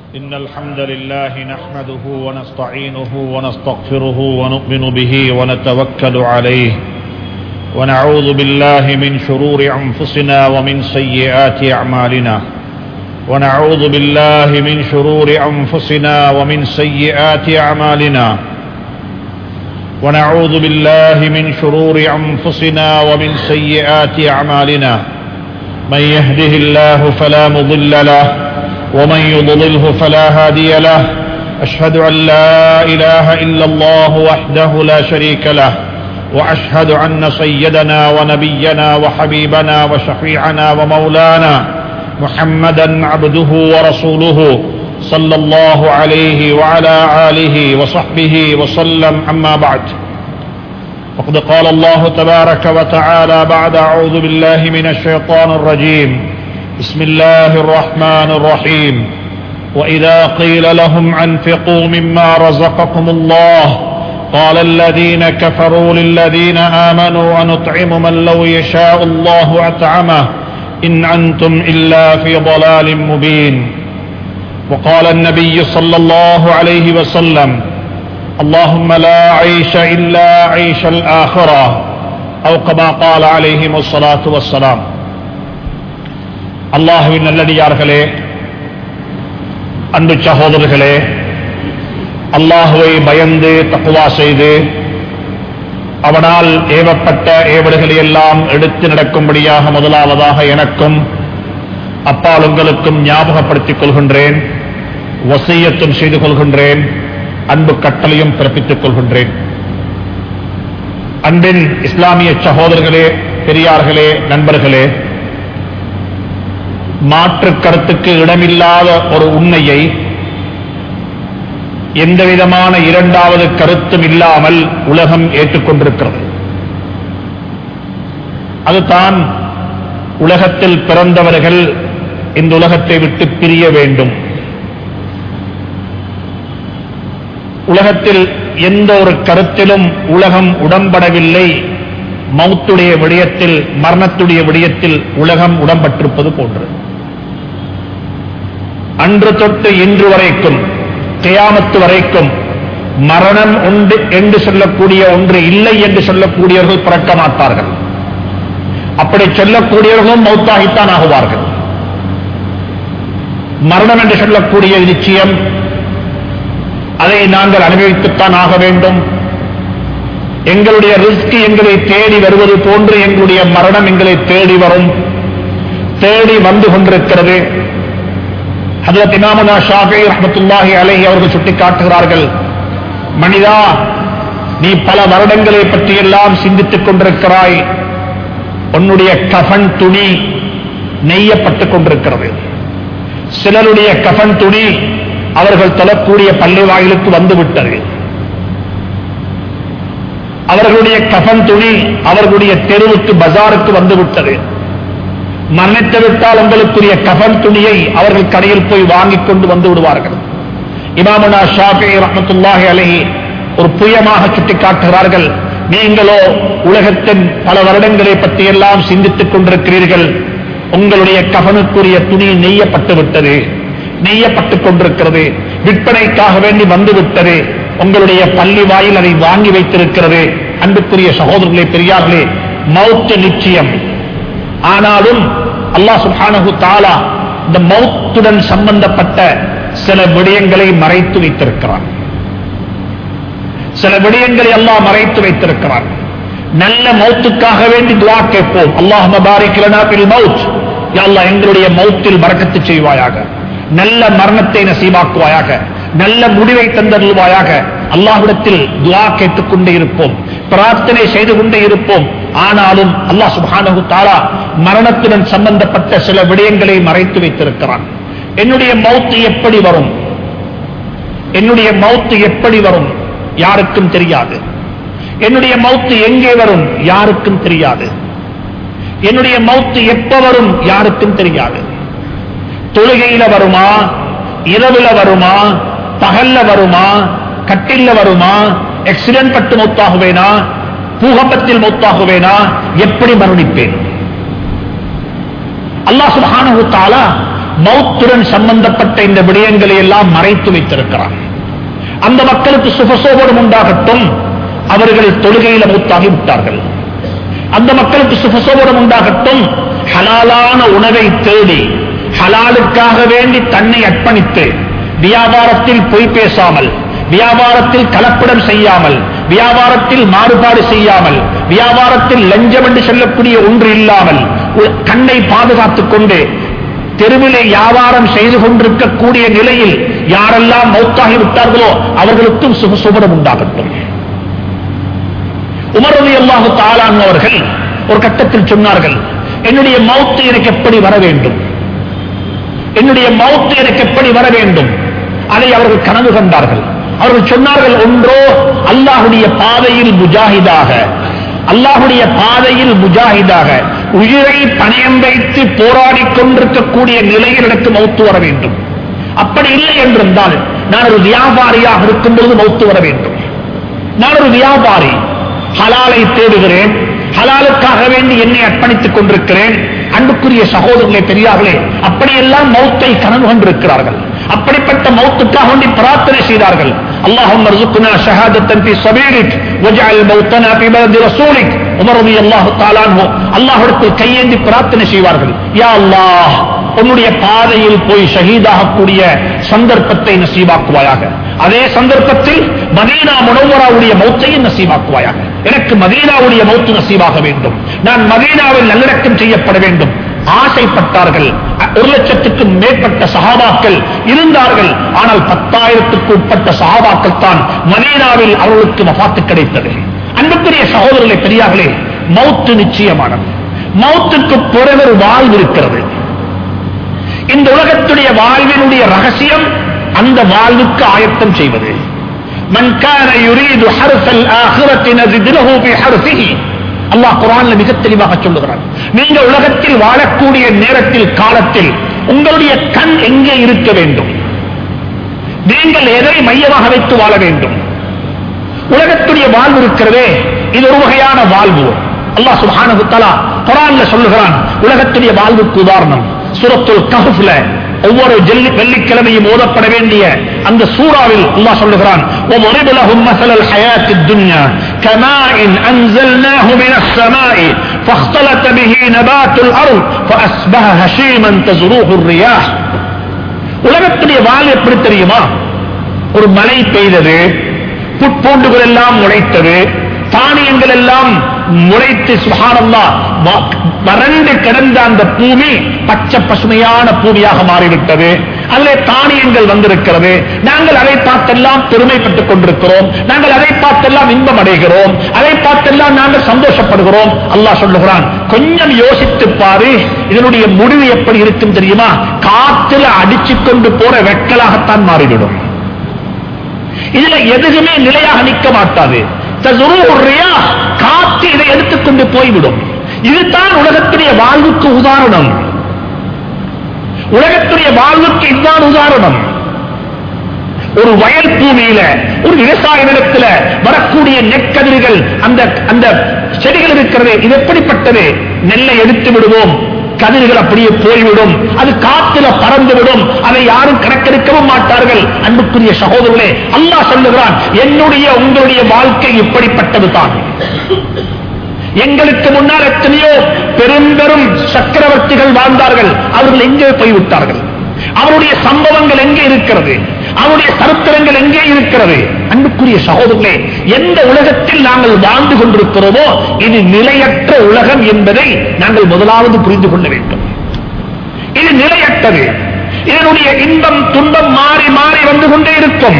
إن الحمد لله نحمده ونستعينه ونستغفره ونؤمن به ونتوكل عليه ونعوذ بالله من شرور أنفسنا ومن سيئات أعمالنا ونعوذ بالله من شرور أنفسنا ومن سيئات أعمالنا ونعوذ بالله من شرور أنفسنا ومن سيئات أعمالنا من يهده الله فلا مضل له ومن يضلله فلا هادي له أشهد أن لا إله إلا الله وحده لا شريك له وأشهد أن سيدنا ونبينا وحبيبنا وشفيعنا ومولانا محمدا عبده ورسوله صلى الله عليه وعلى آله وصحبه وسلم أما بعد وقد قال الله تبارك وتعالى بعد أعوذ بالله من الشيطان الرجيم بسم الله الرحمن الرحيم وإذا قيل لهم أنفقوا مما رزقكم الله قال الذين كفروا للذين آمنوا أنطعم من لو يشاء الله أطعمه إن أنتم إلا في ضلال مبين وقال النبي صلى الله عليه وسلم اللهم لا عيش إلا عيش الآخرة أو كما قال عليهم الصلاة والسلام அல்லாஹுவின் நல்லடியார்களே அன்பு சகோதரர்களே அல்லாஹுவை பயந்து தப்புவா செய்து அவனால் ஏவப்பட்ட ஏவல்களை எல்லாம் எடுத்து நடக்கும்படியாக முதலாவதாக எனக்கும் அப்பால் உங்களுக்கும் ஞாபகப்படுத்திக் கொள்கின்றேன் வசியத்தும் செய்து கொள்கின்றேன் அன்பு கட்டளையும் பிறப்பித்துக் கொள்கின்றேன் அன்பின் இஸ்லாமிய சகோதரர்களே பெரியார்களே நண்பர்களே மாற்று கருத்துக்கு இடமில்லாத ஒரு உண்மையை எந்த விதமான இரண்டாவது கருத்தும் இல்லாமல் உலகம் ஏற்றுக்கொண்டிருக்கிறது அதுதான் உலகத்தில் பிறந்தவர்கள் இந்த உலகத்தை விட்டு பிரிய வேண்டும் உலகத்தில் எந்த ஒரு கருத்திலும் உலகம் உடம்படவில்லை மௌத்துடைய விடயத்தில் மரணத்துடைய விடயத்தில் உலகம் உடம்பட்டிருப்பது போன்று அன்று தொட்டு இன்று வரைக்கும் கியாமத்து வரைக்கும் மரணம் உண்டு என்று சொல்லக்கூடிய ஒன்று இல்லை என்று சொல்லக்கூடியவர்கள் பிறக்க மாட்டார்கள் அப்படி சொல்லக்கூடியவர்களும் மௌத்தாகித்தான் ஆகுவார்கள் மரணம் என்று சொல்லக்கூடிய நிச்சயம் அதை நாங்கள் அனுபவித்துத்தான் ஆக வேண்டும் எங்களுடைய ரிஸ்க் எங்களை தேடி வருவது போன்று எங்களுடைய மரணம் எங்களை தேடி வரும் தேடி வந்து கொண்டிருக்கிறது ஹதரத் இமாமனா ஷாஃபி ரஹமத்துல்லாஹி அலை அவர்கள் சுட்டிக்காட்டுகிறார்கள் மனிதா நீ பல வருடங்களை பற்றி எல்லாம் சிந்தித்துக் கொண்டிருக்கிறாய் உன்னுடைய கஃன் துணி நெய்யப்பட்டுக் கொண்டிருக்கிறது சிலருடைய கஃன் துணி அவர்கள் தொழக்கூடிய பள்ளி வாயிலுக்கு வந்துவிட்டது அவர்களுடைய கஃன் துணி அவர்களுடைய தெருவுக்கு பஜாருக்கு வந்துவிட்டது மரணித்து விட்டால் உங்களுக்குரிய கஃன் துணியை அவர்கள் கடையில் போய் வாங்கிக் கொண்டு வந்து விடுவார்கள் இமாமனா ஷாஃபி ரஹமத்துல்லாஹி அலஹி ஒரு புயமாக சுட்டிக்காட்டுகிறார்கள் நீங்களோ உலகத்தின் பல வருடங்களை பற்றி எல்லாம் சிந்தித்துக் கொண்டிருக்கிறீர்கள் உங்களுடைய கவனுக்குரிய துணி நெய்யப்பட்டு விட்டது நெய்யப்பட்டுக் கொண்டிருக்கிறது விற்பனைக்காக வேண்டி வந்துவிட்டது உங்களுடைய பள்ளி வாயில் அதை வாங்கி வைத்திருக்கிறது அன்புக்குரிய சகோதரர்களே பெரியார்களே மௌத்து நிச்சயம் ஆனாலும் அல்லாஹ் சுபானகு தாலா இந்த மௌத்துடன் சம்பந்தப்பட்ட சில விடயங்களை மறைத்து வைத்திருக்கிறான் சில விடயங்களை எல்லாம் மறைத்து வைத்திருக்கிறான் நல்ல மௌத்துக்காக வேண்டி துவா கேட்போம் அல்லாஹ் மபாரிக்கலனா பில் மவுத் அல்லாஹ் எங்களுடைய மௌத்தில் மறக்கத்து செய்வாயாக நல்ல மரணத்தை நசீவாக்குவாயாக நல்ல முடிவை தந்தருள்வாயாக அல்லாஹ்விடத்தில் துவா கேட்டுக் கொண்டே இருப்போம் பிரார்த்தனை செய்து கொண்டே இருப்போம் ஆனாலும் அல்லாஹ் சுபானகு தாலா மரணத்துடன் சம்பந்தப்பட்ட சில விடயங்களை மறைத்து வைத்திருக்கிறான் என்னுடைய மௌத்து எப்படி வரும் என்னுடைய மௌத்து எப்படி வரும் யாருக்கும் தெரியாது என்னுடைய மௌத்து எங்கே வரும் யாருக்கும் தெரியாது என்னுடைய மௌத்து எப்ப வரும் யாருக்கும் தெரியாது தொழுகையில வருமா இரவுல வருமா பகல்ல வருமா கட்டில்ல வருமா ஆக்சிடென்ட் பட்டு மௌத்தாகுவேனா பூகம்பத்தில் மௌத்தாகுவேனா எப்படி மரணிப்பேன் அல்லாஹ் சுப்ஹானஹு தஆலா மௌத்துடன் சம்பந்தப்பட்ட இந்த விடயங்களை எல்லாம் மறைத்து வைத்திருக்கிறான் அந்த மக்களுக்கு சுகசோபனம் உண்டாகட்டும் அவர்கள் தொழுகையில மூத்தாகி விட்டார்கள் அந்த மக்களுக்கு சுகசோபனம் உண்டாகட்டும் ஹலாலான உணவை தேடி ஹலாலுக்காக வேண்டி தன்னை அர்ப்பணித்து வியாபாரத்தில் பொய் பேசாமல் வியாபாரத்தில் கலப்படம் செய்யாமல் வியாபாரத்தில் மாறுபாடு செய்யாமல் வியாபாரத்தில் லஞ்சம் என்று சொல்லக்கூடிய ஒன்று இல்லாமல் உ- கண்ணை பாதுகாத்துக் கொண்டு தெருவிலே வியாபாரம் செய்து கொண்டிருக்கக்கூடிய நிலையில் யாரெல்லாம் மௌத்தாகி விட்டார்களோ அவர்களுக்கும் சுகசுபடம் உண்டாகட்டும் உமர் அலி அல்லாஹு தாலான் அவர்கள் ஒரு கட்டத்தில் சொன்னார்கள் என்னுடைய மௌத்து எனக்கு எப்படி வர வேண்டும் என்னுடைய மௌத்து எனக்கு எப்படி வர வேண்டும் அதை அவர்கள் கனவு கண்டார்கள் அவர்கள் சொன்னார்கள் ஒன்றோ அல்லாஹுடைய பாதையில் முஜாஹிதாக அல்லாஹுடைய பாதையில் முஜாஹிதாக உயிரை பணயம் வைத்து போராடிக் கொண்டிருக்கக்கூடிய நிலையில் எனக்கு மௌத்து வர வேண்டும் அப்படி இல்லை என்றிருந்தால் நான் ஒரு வியாபாரியாக இருக்கும் பொழுது மௌத்து வர வேண்டும் நான் ஒரு வியாபாரி ஹலாலை தேடுகிறேன் ஹலாலுக்காக வேண்டி என்னை அர்ப்பணித்துக் கொண்டிருக்கிறேன் அன்புக்குரிய சகோதரர்களே பெரியார்களே அப்படியெல்லாம் மௌத்தை கனவு கொண்டிருக்கிறார்கள் அப்படிப்பட்ட மௌத்துக்காக வேண்டி பிரார்த்தனை செய்தார்கள் اللهم ارزقنا شهادة في سبيلك واجعل موتنا في بلد رسولك உமர் ரலியல்லாஹு தஆலா அன்ஹு அல்லாஹ்விடத்தில் கையேந்தி பிரார்த்தனை செய்வார்கள் யா அல்லாஹ் உன்னுடைய பாதையில் போய் ஷஹீதாகக்கூடிய சந்தர்ப்பத்தை நசீபாக்குவாயாக அதே சந்தர்ப்பத்தில் மதீனா முனவராவுடைய மௌத்தையும் நசீபாக்குவாயாக எனக்கு மதீனாவுடைய மௌத்து நசீபாக வேண்டும் நான் மதீனாவில் நல்லடக்கம் செய்யப்பட வேண்டும் ஆசைப்பட்டார்கள் அ- ஒரு லட்சத்துக்கும் மேற்பட்ட சஹாபாக்கள் இருந்தார்கள் ஆனால் பத்தாயிரத்துக்கு உட்பட்ட சஹாபாக்கள் தான் மதீனாவில் அவர்களுக்கு வபாத்து கிடைத்தது அன்புக்குரிய சகோதரர்களே பெரியார்களே மௌத்து நிச்சயமானது மௌத்துக்கு பிறகு ஒரு வாழ்வு இருக்கிறது இந்த உலகத்துடைய வாழ்வினுடைய ரகசியம் அந்த வாழ்வுக்கு ஆயத்தம் செய்வது من كان يريد حرث الآخرة نزد له في حرثه அல்லாஹ் குரான்ல மிக தெளிவாக சொல்லுகிறான் நீங்க உலகத்தில் வாழக்கூடிய நேரத்தில் காலத்தில் உங்களுடைய கண் எங்கே இருக்க வேண்டும் நீங்கள் எதை மையமாக வைத்து வாழ வேண்டும் உலகத்துடைய வாழ்வு இருக்கிறதே இது ஒரு வகையான வாழ்வு அல்லாஹ் சுப்ஹானஹு தஆலா குர்ஆன்ல சொல்லுகிறான் உலகத்துடைய வாழ்வுக்கு உதாரணம் சூரத்துல் கஹ்ஃப்ல ஒவ்வொரு ஜெல்லி வெள்ளிக்கிழமையும் ஓதப்பட வேண்டிய அந்த சூறாவில் அல்லாஹ் சொல்லுகிறான் وَضَرِبْ لَهُمْ مَثَلَ الْحَيَاةِ الدُّنْيَا كَمَاءٍ أَنزَلْنَاهُ مِنَ السَّمَاءِ فَاخْتَلَطَ بِهِ نَبَاتُ الْأَرْضِ فَأَصْبَحَ هَشِيمًا تَذْرُوهُ الرِّيَاحُ உலகத்துடைய வாழ் எப்படி தெரியுமா ஒரு மழை பெய்தது புட்பூண்டுகள் எல்லாம் முளைத்தது தானியங்கள் எல்லாம் முளைத்து சுகானந்தா வறண்டு கிடந்த அந்த பூமி பச்சை பசுமையான பூமியாக மாறிவிட்டது அதிலே தானியங்கள் வந்திருக்கிறது நாங்கள் அதை பார்த்தெல்லாம் பெருமைப்பட்டுக் கொண்டிருக்கிறோம் நாங்கள் அதை பார்த்தெல்லாம் இன்பம் அடைகிறோம் அதை பார்த்தெல்லாம் நாங்கள் சந்தோஷப்படுகிறோம் அல்லாஹ் சொல்லுகிறான் கொஞ்சம் யோசித்து பாரு இதனுடைய முடிவு எப்படி இருக்கும் தெரியுமா காத்துல அடிச்சு கொண்டு போற வெட்கலாகத்தான் மாறிவிடும் இதுல எதுவுமே நிலையாக நிற்க மாட்டாது தஸுருஹு ரியாஹ், காற்று இதை எடுத்துக்கொண்டு போய்விடும் இதுதான் உலகத்துடைய வாழ்வுக்கு உதாரணம் உலகத்துடைய வாழ்வுக்கு இதுதான் உதாரணம் ஒரு வயல் பூமியில ஒரு விவசாய நிலத்துல வரக்கூடிய நெற்கதிர்கள் அந்த அந்த செடிகள் இருக்கிறது இது எப்படிப்பட்டது நெல்லை எடுத்து விடுவோம் கதிர்கள் அப்படியே போய்விடும் அது காத்துல பறந்துவிடும் அதை யாரும் கணக்கெடுக்கவும் மாட்டார்கள் அன்புக்குரிய சகோதரர்களே அல்லாஹ் சொல்லுகிறான் என்னுடைய உங்களுடைய வாழ்க்கை இப்படிப்பட்டது தான் எங்களுக்கு முன்னால் எத்தனையோ பெரும் பெரும் சக்கரவர்த்திகள் வாழ்ந்தார்கள் அவர்கள் எங்கே போய்விட்டார்கள் அவருடைய சம்பவங்கள் எங்கே இருக்கிறது அவருடைய சரித்திரங்கள் எங்கே இருக்கிறது அன்புக்குரிய சகோதரர்களே எந்த உலகத்தில் நாங்கள் வாழ்ந்து கொண்டிருக்கிறோமோ இது நிலையற்ற உலகம் என்பதை நாங்கள் முதலாவது புரிந்து கொள்ள வேண்டும் இது நிலையற்றது இதனுடைய இன்பம் துன்பம் மாறி மாறி வந்து கொண்டே இருக்கும்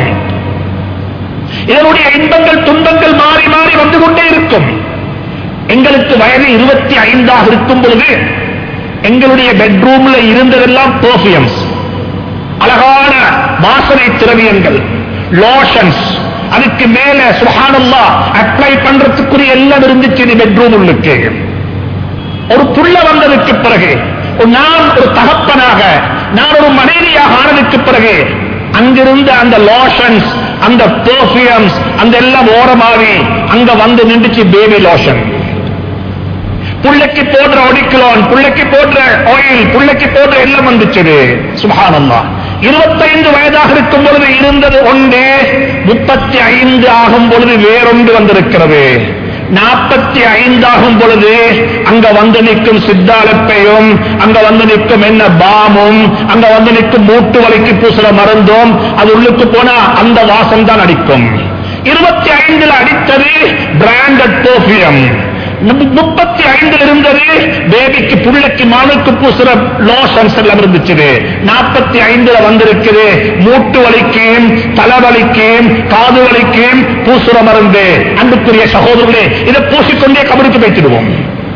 இதனுடைய இன்பங்கள் துன்பங்கள் மாறி மாறி வந்து கொண்டே இருக்கும் எங்களுக்கு வயது இருபத்தி ஐந்தாக இருக்கும் பொழுது எங்களுடைய பெட்ரூம்ல இருந்ததெல்லாம் பெர்ஃபியூம்ஸ் அழகான வாசனை திரவியங்கள் லோஷன்ஸ் அதுக்கு மேல சுஹானல்லா அப்ளை பண்றதுக்குரிய எல்லாம் இருந்துச்சு இந்த பெட்ரூம் உள்ளுக்கு ஒரு புள்ள வந்ததுக்கு பிறகு ஒரு நான் ஒரு தகப்பனாக நான் ஒரு மனைவியாக ஆனதுக்கு பிறகு அங்கிருந்த அந்த லோஷன்ஸ் அந்த பெர்ஃபியூம்ஸ் அந்த எல்லாம் ஓரமாவி அங்க வந்து நின்றுச்சு பேபி லோஷன் புள்ளைக்கு போடுற ஒடிக்கலோன் புள்ளைக்கு போடுற ஆயில் புள்ளைக்கு போடுற எல்லாம் வந்துச்சு சுபானல்லா இருபத்தைந்து வயதாக இருக்கும் பொழுது இருந்தது ஒன்று முப்பத்தி ஐந்து ஆகும் பொழுது வேறொன்று வந்திருக்கிறது நாற்பத்தி ஐந்தாகும் பொழுது அங்க வந்து நிற்கும் சித்தாலப்பையும் அங்க வந்து நிற்கும் என்ன பாமும் அங்க வந்து நிற்கும் மூட்டு வலிக்கு பூசுற மருந்தும் அது உள்ளுக்கு போனா அந்த வாசம் தான் அடிக்கும் இருபத்தி ஐந்துல அடித்தது பிராண்டட் பர்ஃபியம் முப்பத்தி ஐந்துல இருந்தது பேபிக்கு புள்ளைக்கு மானுக்கு பூசுற லோஷன்ஸ் எல்லாம் இருந்துச்சு நாற்பத்தி ஐந்துல வந்திருக்குது மூட்டு வலிக்கும் தலைவலிக்கும் காது வலிக்கும் பூசுற மருந்து அன்புக்குரிய சகோதரர்களே இதை பூசிக்கொண்டே கபருக்கு வைத்திடுவோம்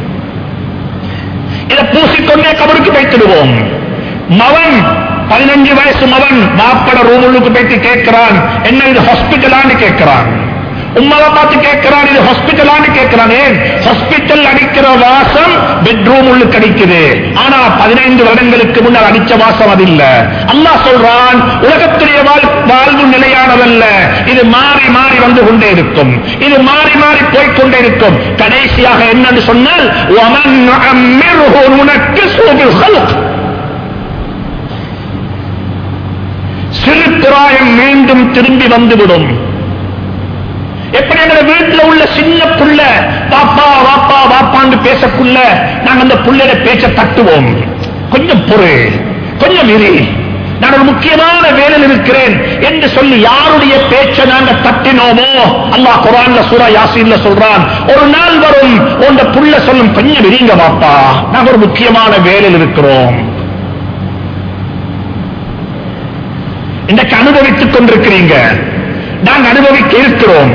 இதை பூசிக்கொண்டே கபருக்கு வைத்திடுவோம் மவன் பதினஞ்சு வயசு மவன் மாப்பட ரூமுக்கு போயிட்டு கேட்கிறான் என்ன இது ஹாஸ்பிட்டலான்னு கேட்கிறான் உம்மாவை பார்த்து கேட்கிறான் இது ஹாஸ்பிட்டலான்னு கேட்கிறான் ஏன் ஹாஸ்பிட்டல் அடிக்கிற வாசம் பெட்ரூம் உள்ளுக்கு அடிக்குது ஆனா பதினைந்து வருடங்களுக்கு முன்னால் அடிச்ச வாசம் அது இல்ல அல்லாஹ் சொல்றான் உலகத்துடைய வாழ்- வாழ்வு நிலையானதல்ல இது மாறி மாறி வந்து கொண்டே இருக்கும் இது மாறி மாறி போய்க்கொண்டே இருக்கும் கடைசியாக என்னன்னு சொன்னால் وَمَنْ نُعَمِّرْهُ نُنَكِّسْهُ بِالْخَلْقِ சிறு பிராயம் மீண்டும் திரும்பி வந்துவிடும் எப்படி எங்க வீட்டுல உள்ள சின்ன புள்ள பாப்பா வாப்பா வாப்பான்னு பேசக்குள்ள நாங்க அந்த புள்ளைய பேச்ச தட்டுவோம் கொஞ்சம் பொறு கொஞ்சம் இரு நான் ஒரு முக்கியமான வேலையில் இருக்கிறேன் என்று சொல்லி யாருடைய பேச்சை நாங்க தட்டினோமோ அல்லாஹ் குரான்ல சூரா யாசீன்ல சொல்றான் ஒரு நாள் வரும் உங்க புள்ள சொல்லும் கொஞ்சம் விரிங்க வாப்பா நாங்க ஒரு முக்கியமான வேலையில் இருக்கிறோம் இன்றைக்கு அனுபவித்துக் கொண்டிருக்கிறீங்க நாங்க அனுபவிக்க இருக்கிறோம்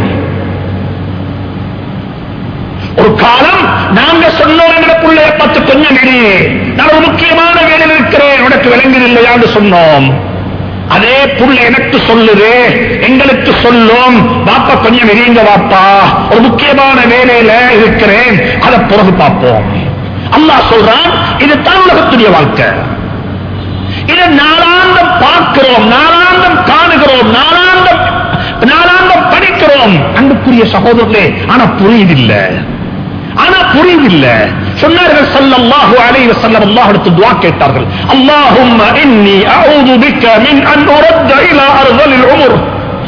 ஒரு காலம் நாங்க சொன்னோம் என்ற பிள்ளைய பார்த்து கொஞ்சம் இரு நான் ஒரு முக்கியமான வேலையில் இருக்கிறேன் உனக்கு விளங்குது இல்லையான்னு சொன்னோம் அதே புள்ள எனக்கு சொல்லுது எங்களுக்கு சொல்லும் வாப்பா கொஞ்சம் எரியுங்க வாப்பா ஒரு முக்கியமான வேலையில இருக்கிறேன் அதை பிறகு பார்ப்போம் அல்லாஹ் சொல்றான் இது தான் உலகத்துடைய வாழ்க்கை இதை நாளாந்தம் பார்க்கிறோம் நாளாந்தம் காணுகிறோம் நாளாந்தம் நாளாந்தம் படிக்கிறோம் அன்புக்குரிய சகோதரர்களே ஆனா புரியுதில்லை ஆனா புரியுதில்லை சொன்னார்கள் ஸல்லல்லாஹு அலைஹி வஸல்லம் அல்லாஹ் எடுத்து துஆ கேட்டார்கள் அல்லாஹும்ம இன்னி அஊது பிக மின் அன் உரத்த இலா அர்தலில் உமர்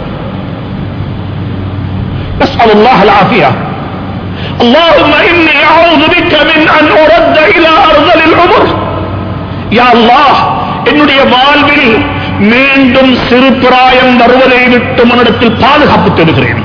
نسأل الله العافية اللهم إني أعوذ بك من أن أرد إلى أرذل العمر யா அல்லாஹ் என்னுடைய வாழ்வில் மீண்டும் சிறு பிராயம் வருவதை விட்டு மனிடத்தில் பாதுகாப்பு தேடுகிறேன்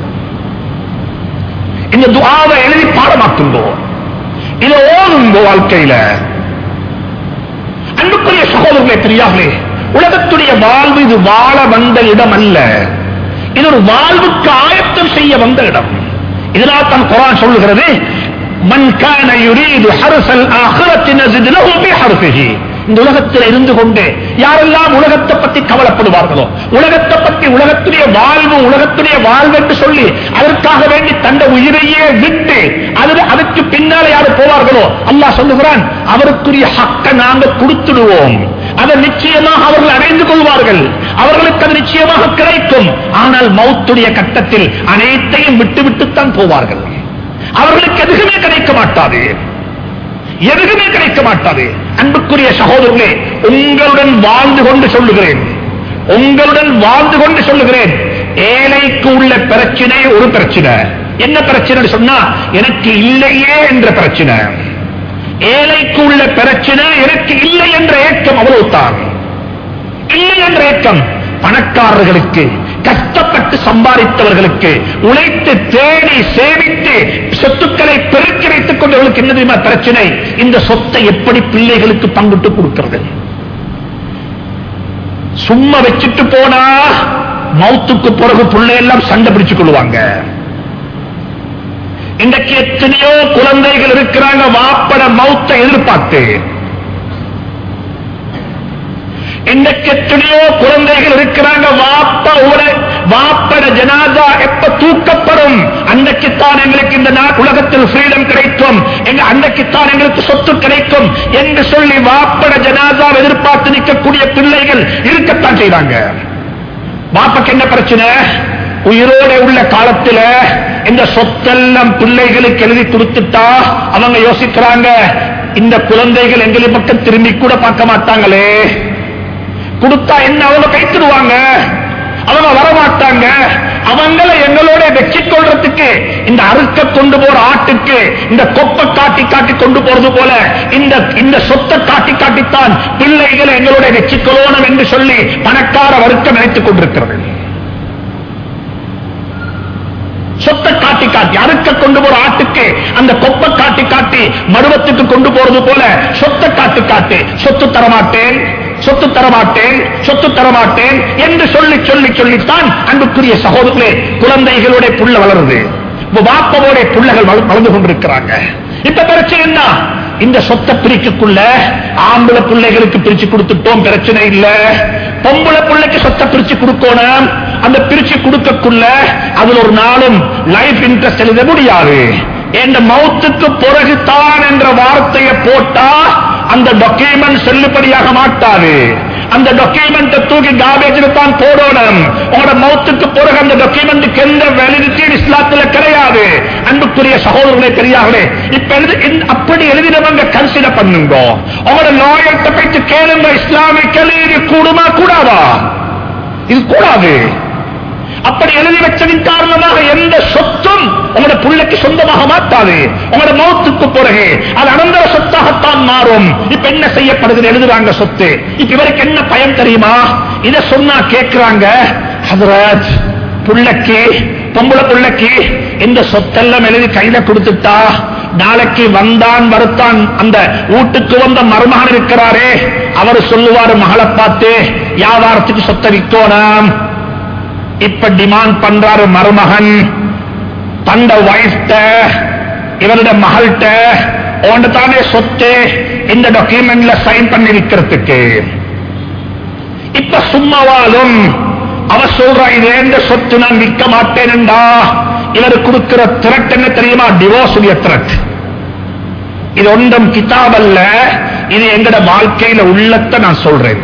இந்த துஆவை எழுதி பாடமாக்குங்கோ இதை ஓதுங்கோ வாழ்க்கையில அன்புக்குரிய சகோதரர்களே பெரியார்களே உலகத்துடைய வாழ்வு இது வாழ வந்த இடம் அல்ல இது ஒரு வாழ்வுக்கு ஆயத்தம் செய்ய வந்த இடம் இதனால் தான் குரான் சொல்லுகிறது மன் கான யுரீது ஹர்சல் ஆஹிரத்தி நஸித் லஹு ஃபீ ஹர்ஃபிஹி இந்த உலகத்தில் இருந்து கொண்டு யாரெல்லாம் உலகத்தை பத்தி கவலைப்படுவார்களோ உலகத்தை பத்தி உலகத்துடைய வாழ்வு உலகத்துடைய வாழ்வு என்று சொல்லி அதற்காக வேண்டி தந்த உயிரையே விட்டு அது அதுக்கு பின்னாலே யாரு போவார்களோ அல்லாஹ் சொல்லுகிறான் அவருக்குரிய ஹக்க நாங்க கொடுத்துடுவோம் அதை நிச்சயமாக அவர்கள் அடைந்து கொள்வார்கள் அவர்களுக்கு அது நிச்சயமாக கிடைக்கும் ஆனால் மௌத்துடைய கட்டத்தில் அனைத்தையும் விட்டு விட்டுத்தான் போவார்கள் அவர்களுக்கு எதுவுமே கிடைக்க மாட்டாது எதுவுமே கிடைக்க மாட்டாது அன்புக்குரிய சகோதரர்களே உங்களுடன் வாழ்ந்து கொண்டு சொல்லுகிறேன் உங்களுடன் வாழ்ந்து கொண்டு சொல்லுகிறேன் ஏழைக்கு உள்ள பிரச்சனை ஒரு பிரச்சனை என்ன பிரச்சனை சொன்னா எனக்கு இல்லையே என்ற பிரச்சனை ஏழைக்கு உள்ள பிரச்சனை எனக்கு இல்லை என்ற ஏக்கம் அவ்வளவுதான் இல்லை என்ற ஏக்கம் பணக்காரர்களுக்கு கஷ்டப்பட்டு சம்பாதித்தவர்களுக்கு உழைத்து தேடி சேமித்து சொத்துக்களை பெருக்கி வைத்துக் கொண்டவர்களுக்கு என்ன தெரியுமா பிரச்சனை இந்த சொத்தை எப்படி பிள்ளைகளுக்கு பங்கிட்டு கொடுக்கிறது சும்மா வச்சுட்டு போனா மௌத்துக்கு பிறகு பிள்ளை எல்லாம் சண்டை பிடிச்சுக் கொள்வாங்க இன்றைக்கு எத்தனையோ குழந்தைகள் இருக்கிறாங்க வாப்பட மௌத்தை எதிர்பார்த்து இன்றைக்கு எத்தனையோ குழந்தைகள் இருக்கிறாங்க வாப்ப உரை வாப்பட ஜனாதா எப்ப தூக்கப்படும் அன்றைக்குத்தான் எங்களுக்கு இந்த நா- உலகத்தில் ஃப்ரீடம் கிடைக்கும் எங்க அன்றைக்குத்தான் எங்களுக்கு சொத்து கிடைக்கும் என்று சொல்லி வாப்பட ஜனாதா எதிர்பார்த்து நிற்கக்கூடிய பிள்ளைகள் இருக்கத்தான் செய்றாங்க வாப்பக்கு என்ன பிரச்சனை உயிரோட உள்ள காலத்துல இந்த சொத்தெல்லாம் பிள்ளைகளுக்கு எழுதி கொடுத்துட்டா அவங்க யோசிக்கிறாங்க இந்த குழந்தைகள் எங்களை பக்கம் திரும்பி கூட பார்க்க மாட்டாங்களே கொடுத்தா என்ன அவங்க கைத்துடுவாங்க அவங்க வரமாட்டாங்க அவங்களை எங்களோட வெற்றிக் கொள்றதுக்கு இந்த அறுக்க கொண்டு போற ஆட்டுக்கு இந்த கொப்பை காட்டி காட்டி கொண்டு போறது போல இந்த இந்த சொத்தை காட்டி காட்டித்தான் பிள்ளைகளை எங்களோட வெற்றிக் கொள்ளணும் என்று சொல்லி பணக்கார வர்க்கம் நினைத்துக் கொண்டிருக்கிறது சொத்தை காட்டி காட்டி அறுக்க கொண்டு போற ஆட்டுக்கு அந்த கொப்பை காட்டி காட்டி மருவத்துக்கு கொண்டு போறது போல சொத்தை காட்டி காட்டி சொத்து தரமாட்டேன் சொத்து தரமாட்டேன் சொத்து தரமாட்டேன் என்று சொல்லி சொல்லி சொல்லித்தான் அன்புக்குரிய சகோதரர்களே குழந்தைகளுடைய புள்ள வளருது இப்ப வாப்பவோட புள்ளைகள் வள- வளர்ந்து கொண்டிருக்கிறாங்க இப்ப பிரச்சனை என்ன இந்த சொத்தை பிரிக்கக்குள்ள ஆம்பளை பிள்ளைகளுக்கு பிரிச்சு கொடுத்துட்டோம் பிரச்சனை இல்ல பொம்பளை பிள்ளைக்கு சொத்தை பிரிச்சு கொடுக்கணும் அந்த பிரிச்சு கொடுக்கக்குள்ள அதுல ஒரு நாளும் லைஃப் இன்ட்ரெஸ்ட் எழுத முடியாது என்ற மௌத்துக்கு பிறகுதான் என்ற வார்த்தையை போட்டா அந்த டாக்குமெண்ட் செல்லுபடியாக மாட்டாது அந்த டாக்குமெண்ட் தூக்கி காபேஜில் தான் போடணும் உங்களோட மௌத்துக்கு பிறகு அந்த டாக்குமெண்ட்டுக்கு எந்த வேலிடிட்டி இஸ்லாத்துல கிடையாது அன்புக்குரிய சகோதரர்களே பெரியார்களே இப்ப எழுதி இந்த- அப்படி எழுதினவங்க கன்சிடர் பண்ணுங்க உங்களோட லாயர்கிட்ட போயிட்டு கேளுங்க இஸ்லாமிக் இது கூடுமா கூடாதா இது கூடாது அப்படி எழுதி வச்சதின் காரணமாக எந்த சொத்தும் உங்களோட பிள்ளைக்கு சொந்தமாக மாட்டாது உங்களோட மௌத்துக்கு பிறகு அது அனந்தர சொத்தாகத்தான் மாறும் இப்ப என்ன செய்யப்படுது எழுதுறாங்க சொத்து இப்ப இவருக்கு என்ன பயம் தெரியுமா இத சொன்னா கேட்கிறாங்க ஹதரத் புள்ளைக்கு பொம்பளை புள்ளைக்கு இந்த சொத்தெல்லாம் எழுதி கையில கொடுத்துட்டா நாளைக்கு வந்தான் வருத்தான் அந்த வீட்டுக்கு வந்த மருமகன் இருக்கிறாரே அவர் சொல்லுவாரு மகளை பார்த்து வியாபாரத்துக்கு சொத்தை விற்கணும் இப்ப டிமாண்ட் பண்றாரு மருமகன் தந்த வைஃப்ட இவருடைய மகள்கிட்ட ஓண்டு தானே சொத்து இந்த டாக்குமெண்ட்ல சைன் பண்ணி வைக்கிறதுக்கு இப்ப சும்மாவாலும் அவ சொல்றா இது எந்த சொத்து நான் விற்க மாட்டேன்டா இவர் கொடுக்கிற திரட் என்ன தெரியுமா டிவோர்ஸ் உடைய திரட் இது ஒன்றும் கிதாப் அல்ல இது எங்கட வாழ்க்கையில உள்ளத்தை நான் சொல்றேன்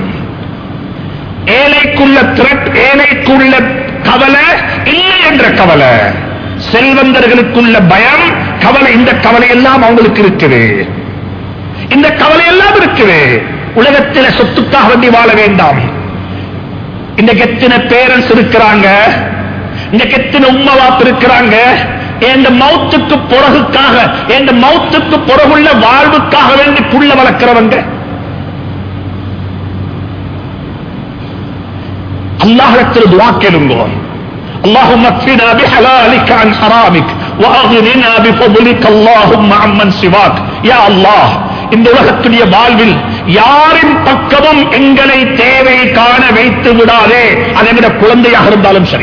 ஏழைக்குள்ள திரட் ஏழைக்குள்ள கவலை இல்லை என்ற கவலை செல்வந்தர்களுக்குள்ள பயம் கவலை இந்த கவலை எல்லாம் அவங்களுக்கு இருக்குது இந்த கவலை எல்லாம் இருக்குது உலகத்தில் சொத்துக்காக வேண்டி வாழ வேண்டாம் இன்றைக்கு எத்தனை பேரண்ட்ஸ் இருக்கிறாங்க இன்றைக்கு எத்தனை உம்மா வாப்பு இருக்கிறாங்க என் மௌத்துக்கு பிறகுக்காக என் மௌத்துக்கு பிறகுள்ள வாழ்வுக்காக வேண்டி புள்ள வளர்க்கிறவங்க அல்லாஹிடத்தில் துவா கேளுங்க اللهم اكفنا بحلالك عن حرامك واغننا بفضلك اللهم عمن سواك يا الله இந்த உலகத்துடைய வாழ்வில் யாரின் பக்கமும் எங்களை தேவை காண வைத்து விடாதே அதை விட குழந்தையாக இருந்தாலும் சரி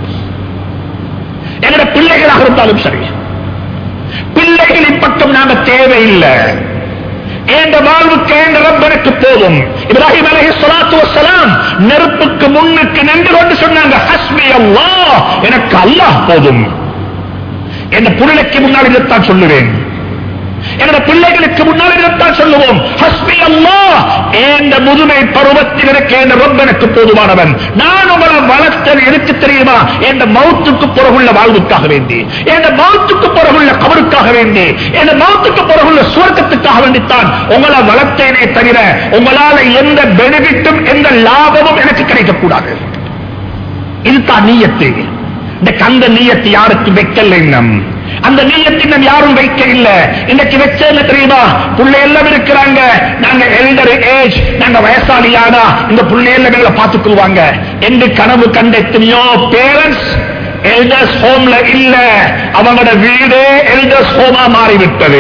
எங்கட பிள்ளைகளாக இருந்தாலும் சரி பிள்ளைகளின் பக்கம் நாங்க தேவையில்லை என்ற வாழ்வுக்கு என்ற ரப்பனுக்கு போதும் இப்ராஹிம் அலைஹி ஸலாத்து வஸ்ஸலாம் நெருப்புக்கு முன்னுக்கு நின்று கொண்டு சொன்னாங்க ஹஸ்பி அல்லாஹ் எனக்கு அல்லாஹ் போதும் என் பிள்ளைக்கு முன்னால் இதைத்தான் சொல்லுவேன் என்னோட பிள்ளைகளுக்கு முன்னால் இதைத்தான் சொல்லுவோம் ஹஸ்பி அல்லாஹ் என்ற முதுமை பருவத்தில் எனக்கு என்ற ரொம்ப எனக்கு போதுமானவன் நான் உங்களை வளர்த்தது எதுக்கு தெரியுமா என்ற மௌத்துக்கு பிறகுள்ள வாழ்வுக்காக வேண்டி என்ற மௌத்துக்கு பிறகுள்ள கபருக்காக வேண்டி என்ற மௌத்துக்கு பிறகுள்ள சுவர்க்கத்துக்காக வேண்டித்தான் உங்களை வளர்த்தேனே தவிர உங்களால எந்த பெனிஃபிட்டும் எந்த லாபமும் எனக்கு கிடைக்கக்கூடாது இதுதான் நீயத்து இந்த கந்த நீயத்து யாருக்கு வைக்கல இன்னும் அந்த நீயத்தின் யாரும் வைக்க இல்ல இன்னைக்கு வச்ச என்ன தெரியுமா புள்ளை எல்லாம் இருக்கிறாங்க நாங்க எல்டர் ஏஜ் நாங்க வயசாலியானா இந்த புள்ளை எல்லாம் எங்களை பார்த்துக்குள்வாங்க என்று கனவு கண்ட எத்தனையோ பேரண்ட்ஸ் எல்டர்ஸ் ஹோம்ல இல்ல அவங்களோட வீடு எல்டர்ஸ் ஹோமா மாறிவிட்டது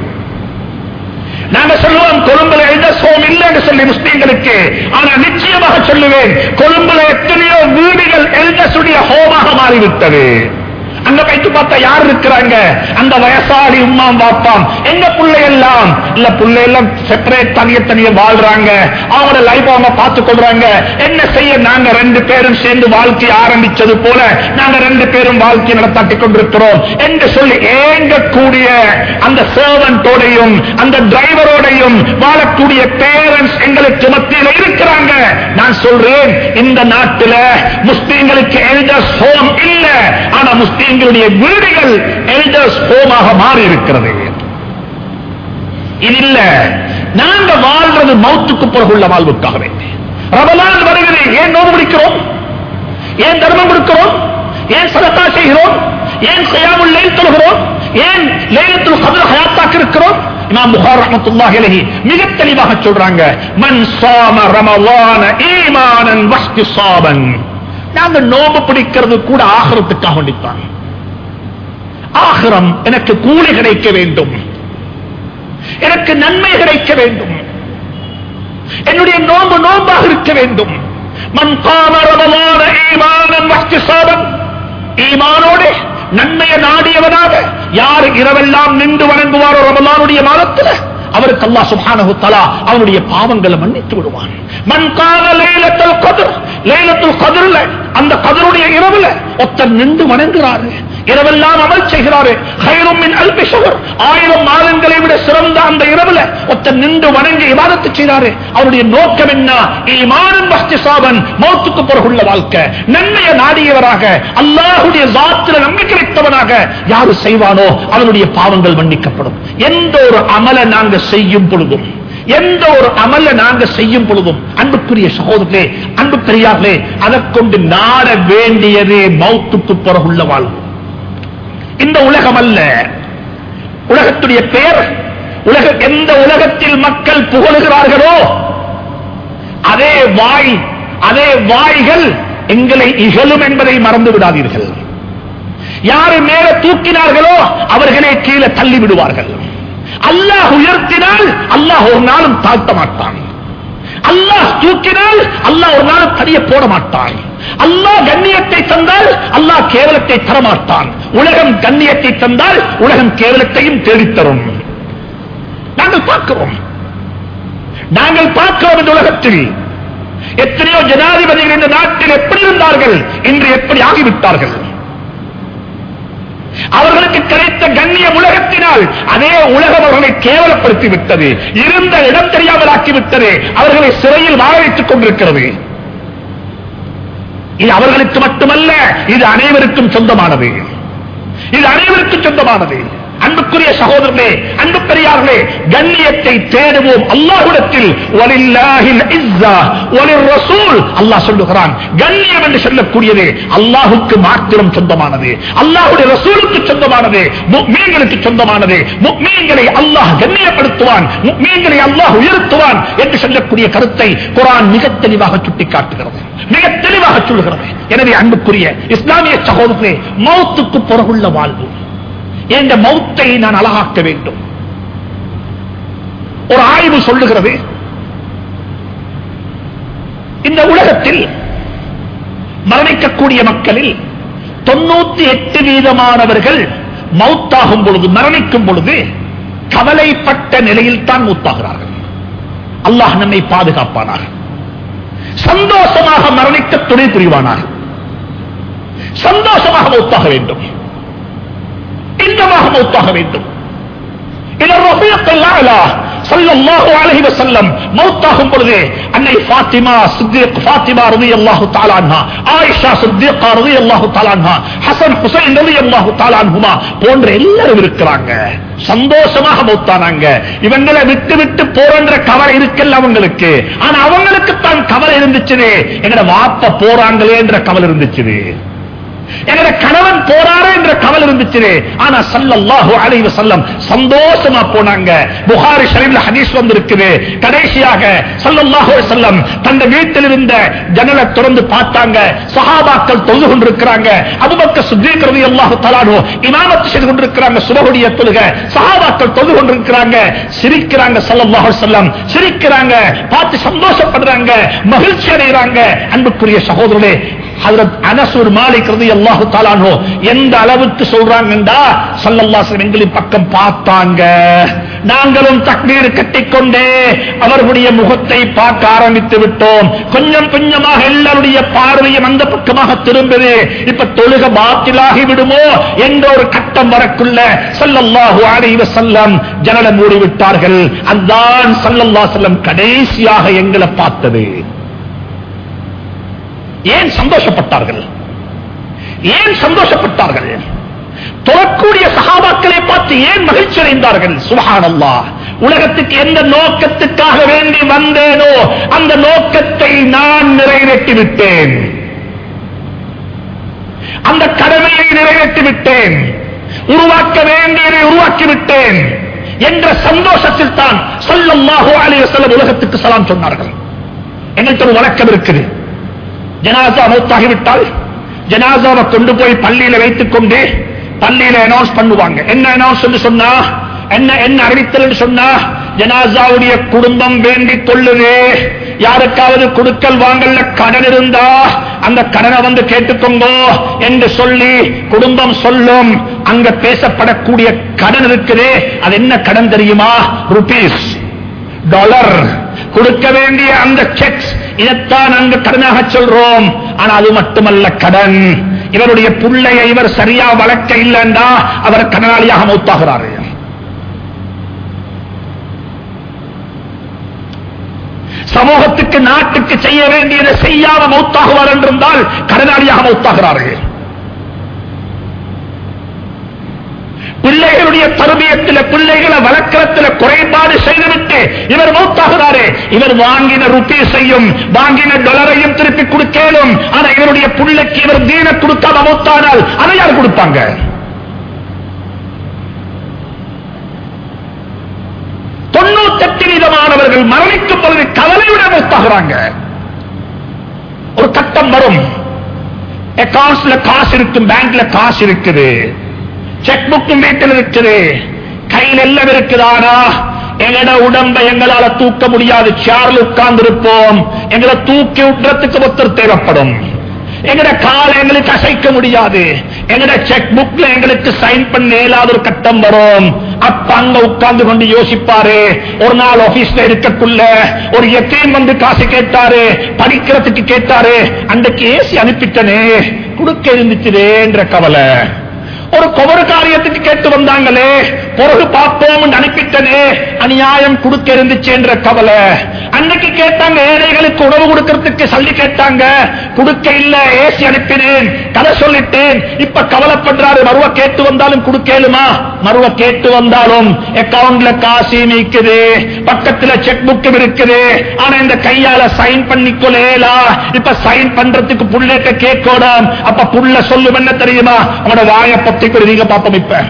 நாங்க சொல்லுவோம் கொழும்புல எல்டர்ஸ் ஹோம் இல்லைன்னு சொல்லி முஸ்லீம்களுக்கு ஆனா நிச்சயமாக சொல்லுவேன் கொழும்புல எத்தனையோ வீடுகள் எல்டர்ஸ் உடைய ஹோமாக மாறிவிட்டது அங்க போயிட்டு பார்த்தா யார் இருக்கிறாங்க அந்த வயசாளி உம்மா பாப்பாம் எங்க பிள்ளை எல்லாம் இல்ல பிள்ளை எல்லாம் செப்பரேட் தனிய தனிய வாழ்றாங்க அவங்களோட லைஃப் அவங்க பார்த்து கொள்றாங்க என்ன செய்ய நாங்க ரெண்டு பேரும் சேர்ந்து வாழ்க்கை ஆரம்பிச்சது போல நாங்க ரெண்டு பேரும் வாழ்க்கை நடத்தாட்டி கொண்டிருக்கிறோம் என்று சொல்லி ஏங்கக்கூடிய அந்த சர்வன்டோடையும் அந்த டிரைவரோடையும் வாழக்கூடிய பேரண்ட்ஸ் எங்களுக்கு மத்தியில் இருக்கிறாங்க நான் சொல்றேன் இந்த நாட்டில் முஸ்லீம்களுக்கு எல்டர்ஸ் ஹோம் இல்ல ஆனா முஸ்லீம்களுடைய வீடுகள் எல்டர்ஸ் ஹோமாக மாறி இருக்கிறது இது இல்ல நாங்க வாழ்றது மௌத்துக்கு பிறகுள்ள வாழ்வுக்காக வேண்டி ரமலான் வருகிறது ஏன் நோவு பிடிக்கிறோம் ஏன் தர்மம் கொடுக்கிறோம் ஏன் சதத்தா செய்கிறோம் ஏன் செய்யாமல் லைல் தொழுகிறோம் ஏன் லைலத்துல் கத்ர் ஹயாத்தாக்கு இருக்கிறோம் இமாம் புகார் ரஹ்மத்துல்லாஹி அலைஹி மிக தெளிவாக சொல்றாங்க மன் சாம ரமலான ஈமானன் வஸ்திசாபன் நாங்க நோம்பு பிடிக்கிறது கூட ஆகிரத்துக்காக வேண்டித்தான் ஆகிரம் எனக்கு கூலி கிடைக்க வேண்டும் எனக்கு நன்மை கிடைக்க வேண்டும் என்னுடைய நோம்பு நோம்பாக இருக்க வேண்டும் மன் காம ரமலான ஈமானன் வஸ்திசாபன் ஈமானோடு நன்மையை நாடியவனாக யார் இரவெல்லாம் நின்று வணங்குவாரோ ரமலானுடைய மாதத்தில் அவருக்கு அல்லாஹ் சுப்ஹானஹு தஆலா அவனுடைய பாவங்களை மன்னித்து விடுவான் மன் கால லைலத்துல் கத்ர் லைலத்துல் கத்ர்ல அந்த கத்ருடைய இரவுல ஒருத்தர் நின்று வணங்குறாரு இரவெல்லாம் அமல் செய்கிறாரு ஹைரும் மின் அல்பி ஷஹர் ஆயிரம் மாதங்களை விட சிறந்த அந்த இரவுல ஒருத்தர் நின்று வணங்கி இபாதத்து செய்கிறாரு அவருடைய நோக்கம் என்ன ஈமானன் வஸ்திசாபன் மௌத்துக்கு பிறகுள்ள வாழ்க்கை நன்மையை நாடியவராக அல்லாஹ்வுடைய ஜாத்திர நம்பிக்கை வைத்தவனாக யாரு செய்வானோ அவனுடைய பாவங்கள் மன்னிக்கப்படும் எந்த ஒரு அமலை நாங்க செய்யும் பொழுதும் எந்த ஒரு அமல நாங்க செய்யும் பொழுதும் அன்புக்குரிய சகோதரர்களே அன்பு பெரியார்களே அதை கொண்டு நாட வேண்டியதே மௌத்துக்கு பிறகுள்ள வாழ்வு இந்த உலகம் அல்ல உலகத்துடைய பெயர் உலக எந்த உலகத்தில் மக்கள் புகழுகிறார்களோ அதே வாய் அதே வாய்கள் எங்களை இகழும் என்பதை மறந்து விடாதீர்கள் யாரு மேல தூக்கினார்களோ அவர்களே கீழே தள்ளி விடுவார்கள் அல்லாஹ் உயர்த்தினால் அல்லாஹ் ஒரு நாளும் தாழ்த்த மாட்டான் அல்லாஹ் தூக்கினால் அல்லாஹ் ஒரு நாளும் தடிய போட மாட்டான் அல்லாஹ் கண்ணியத்தை தந்தால் அல்லாஹ் கேவலத்தை தரமாட்டான் உலகம் கண்ணியத்தை தந்தால் உலகம் கேவலத்தையும் தேடித்தரும் நாங்கள் பார்க்கிறோம் நாங்கள் பார்க்கிறோம் இந்த உலகத்தில் எத்தனையோ ஜனாதிபதிகள் இந்த நாட்டில் எப்படி இருந்தார்கள் இன்று எப்படி ஆகிவிட்டார்கள் அவர்களுக்கு கிடைத்த கண்ணியம் உலகத்தினால் அதே உலகம் அவர்களை கேவலப்படுத்தி விட்டது இருந்த இடம் தெரியாமல் ஆக்கிவிட்டது அவர்களை சிறையில் வாழ வைத்துக் கொண்டிருக்கிறது இது அவர்களுக்கு மட்டுமல்ல இது அனைவருக்கும் சொந்தமானது இது அனைவருக்கும் சொந்தமானது அன்புக்குரிய சகோதரர்களே அன்பு பெரியார்களே கண்ணியத்தை தேடுவோம் அல்லாஹ்விடத்தில் வலில்லாஹில் இஸ்ஸா வலிர் ரசூல் அல்லாஹ் சொல்லுகிறான் கண்ணியம் என்று சொல்லக்கூடியது அல்லாஹ்வுக்கு மாத்திரம் சொந்தமானது அல்லாஹ்வுடைய ரசூலுக்கு சொந்தமானது முக்மீன்களுக்கு சொந்தமானது முக்மீன்களை அல்லாஹ் கண்ணியப்படுத்துவான் முக்மீன்களை அல்லாஹ் உயர்த்துவான் என்று சொல்லக்கூடிய கருத்தை குர்ஆன் மிக தெளிவாக சுட்டிக்காட்டுகிறது மிக தெளிவாக சொல்லுகிறது எனவே அன்புக்குரிய இஸ்லாமிய சகோதரர்களே மௌத்துக்கு பிறகுள்ள வாழ்வு என்ற மௌத்தை நான் அழகாக்க வேண்டும் ஒரு ஆய்வு சொல்லுகிறது இந்த உலகத்தில் மரணிக்கக்கூடிய மக்களில் தொண்ணூத்தி எட்டு வீதமானவர்கள் மௌத்தாகும் பொழுது மரணிக்கும் பொழுது கவலைப்பட்ட நிலையில் தான் மூத்தாகிறார்கள் அல்லாஹ் நம்மை பாதுகாப்பானார் சந்தோஷமாக மரணிக்க துணை புரிவானார் சந்தோஷமாக மௌத்தாக வேண்டும் இன்பமாக மௌத்தாக வேண்டும் இதன் ரஃபீக்கல் அலா ஸல்லல்லாஹு அலைஹி வஸல்லம் மௌத்தாகும் பொழுது அன்னை ஃபாத்திமா சித்திக் ஃபாத்திமா ரலியல்லாஹு தஆலா அன்ஹா ஆயிஷா சித்திகா ரலியல்லாஹு தஆலா அன்ஹா ஹசன் ஹுசைன் ரலியல்லாஹு தஆலா அன்ஹுமா போன்ற எல்லாரும் இருக்கிறாங்க சந்தோஷமாக மௌத்தானாங்க இவங்களை விட்டு விட்டு போறன்ற கவலை இருக்கல்ல அவங்களுக்கு ஆனா அவங்களுக்கு தான் கவலை இருந்துச்சு எங்கட வாப்ப போறாங்களே என்ற கவலை இருந்துச்சு எங்கட கணவன் போறாரே என்ற கவல் இருந்துச்சு ஆனா சல்லல்லாஹு அலைஹி வஸல்லம் சந்தோஷமா போனாங்க புகாரி ஷரீஃப்ல ஹதீஸ் வந்திருக்குது கடைசியாக சல்லல்லாஹு அலைஹி வஸல்லம் தந்த வீட்டில் இருந்த ஜன்னலை திறந்து பார்த்தாங்க சஹாபாக்கள் தொழுது கொண்டிருக்கிறாங்க அபூபக்கர் சித்திக் ரலியல்லாஹு தஆலா அன்ஹு இமாமத் செய்து கொண்டிருக்கிறாங்க சுபஹுடைய தொழுக சஹாபாக்கள் தொழுது கொண்டிருக்கிறாங்க சிரிக்கிறாங்க சல்லல்லாஹு அலைஹி வஸல்லம் சிரிக்கிறாங்க பார்த்து சந்தோஷப்படுறாங்க மகிழ்ச்சி அடைகிறாங்க அன்புக்குரிய சகோதரர்களே ஹஜரத் அனசூர் மாலிக் ரலியல்லாஹு தஆலா அன்ஹு எந்த அளவுக்கு சொல்றாங்கண்டா ஸல்லல்லாஹு அலைஹி எங்களின் பக்கம் பார்த்தாங்க நாங்களும் தக்பீர் கட்டிக்கொண்டே அவர்களுடைய முகத்தை பார்க்க ஆரம்பித்து விட்டோம் கொஞ்சம் கொஞ்சமாக எல்லாருடைய பார்வையும் அந்த பக்கமாக திரும்புது இப்ப தொழுக பாத்திலாகி விடுமோ என்ற ஒரு கட்டம் வரக்குள்ள ஸல்லல்லாஹு அலைஹி வஸல்லம் ஜனல மூடி விட்டார்கள் அதான் ஸல்லல்லாஹு அலைஹி வஸல்லம் கடைசியாக எங்களை பார்த்தது ஏன் சந்தோஷப்பட்டார்கள் ஏன் சந்தோஷப்பட்டார்கள் தொழக்கூடிய சகாபாக்களை பார்த்து ஏன் மகிழ்ச்சி அடைந்தார்கள் சுபஹானல்லா உலகத்துக்கு எந்த நோக்கத்துக்காக வேண்டி வந்தேனோ அந்த நோக்கத்தை நான் நிறைவேற்றி விட்டேன் அந்த கடமையை நிறைவேற்றி விட்டேன் உருவாக்க வேண்டியதை உருவாக்கி விட்டேன் என்ற சந்தோஷத்தில் தான் சொல்லல்லாஹு அலைஹி வஸல்லம் உலகத்துக்கு சலாம் சொன்னார்கள் எங்கள்கிட்ட ஒரு வழக்கம் இருக்குது ஜனாசா மௌத்தாகிவிட்டால் ஜனாசாவை கொண்டு போய் பள்ளியில வைத்துக் கொண்டு பள்ளியில அனௌன்ஸ் பண்ணுவாங்க என்ன அனௌன்ஸ் சொன்னா என்ன என்ன அறிவித்தல் சொன்னா ஜனாசாவுடைய குடும்பம் வேண்டிக் கொள்ளுது யாருக்காவது கொடுக்கல் வாங்கல்ல கடன் இருந்தா அந்த கடனை வந்து கேட்டுக்கோங்க என்று சொல்லி குடும்பம் சொல்லும் அங்க பேசப்படக்கூடிய கடன் இருக்குது அது என்ன கடன் தெரியுமா ருபீஸ் டாலர் கொடுக்க வேண்டிய அந்த செக்ஸ் இதைத்தான் அங்கு கடனாக சொல்றோம் ஆனா அது மட்டுமல்ல கடன் இவருடைய புள்ளையை இவர் சரியா வளர்க்க இல்லைண்டா அவர் கடனாளியாக மௌத்தாகிறாரு சமூகத்துக்கு நாட்டுக்கு செய்ய வேண்டியதை செய்யாம மௌத்தாகுவார் என்றிருந்தால் கடனாளியாக மௌத்தாகிறார்கள் பிள்ளைகளுடைய தருமியத்தில் பிள்ளைகளை வளர்க்கறத்தில் குறைபாடு செய்துவிட்டு இவர் மௌத்தாகிறாரே இவர் வாங்கின ருபீஸையும் வாங்கின டாலரையும் திருப்பி கொடுக்கலும் ஆனா இவருடைய பிள்ளைக்கு இவர் தீன கொடுக்காம மௌத்தானால் அதை யார் கொடுப்பாங்க தொண்ணூத்தெட்டு வீதமானவர்கள் மரணிக்கும் பொழுது கவலையுடன் மௌத்தாகிறாங்க ஒரு கட்டம் வரும் அக்கௌண்ட்ஸ்ல காசு இருக்கும் பேங்க்ல காசு இருக்குது செக் புக்கும் வீட்டில் இருக்குது கையில் எல்லாம் இருக்குதானா எங்கட உடம்பை எங்களால தூக்க முடியாது சேர்ல உட்கார்ந்து இருப்போம் எங்களை தூக்கி விட்டுறதுக்கு ஒருத்தர் தேவைப்படும் எங்கட காலை எங்களுக்கு அசைக்க முடியாது எங்கட செக் புக்ல எங்களுக்கு சைன் பண்ண இயலாத ஒரு கட்டம் வரும் அப்ப அங்க உட்கார்ந்து கொண்டு யோசிப்பாரு ஒரு நாள் ஆபீஸ்ல இருக்கக்குள்ள ஒரு எத்தையும் வந்து காசு கேட்டாரு படிக்கிறதுக்கு கேட்டாரு அன்றைக்கு ஏசி அனுப்பிட்டனே கொடுக்க இருந்துச்சுதேன்ற கவலை ஒரு கொவரு காரியத்துக்கு கேட்டு வந்தாங்களே பிறகு பார்ப்போம் அனுப்பிட்டனே அநியாயம் கொடுக்க இருந்துச்சு என்ற கவலை அன்னைக்கு கேட்டாங்க ஏழைகளுக்கு உணவு கொடுக்கறதுக்கு சல்லி கேட்டாங்க கொடுக்க இல்ல ஏசி அனுப்பினேன் கதை சொல்லிட்டேன் இப்ப கவலைப்படுறாரு மருவ கேட்டு வந்தாலும் கொடுக்கலுமா மருவ கேட்டு வந்தாலும் அக்கவுண்ட்ல காசு நீக்குது பக்கத்துல செக் புக் இருக்குது ஆனா இந்த கையால சைன் பண்ணிக்கொள்ளேலா இப்ப சைன் பண்றதுக்கு புள்ளேட்ட கேட்கணும் அப்ப புள்ள சொல்லும் என்ன தெரியுமா அவனோட வாய பொத்திக்கு நீங்க பாப்போம் இப்ப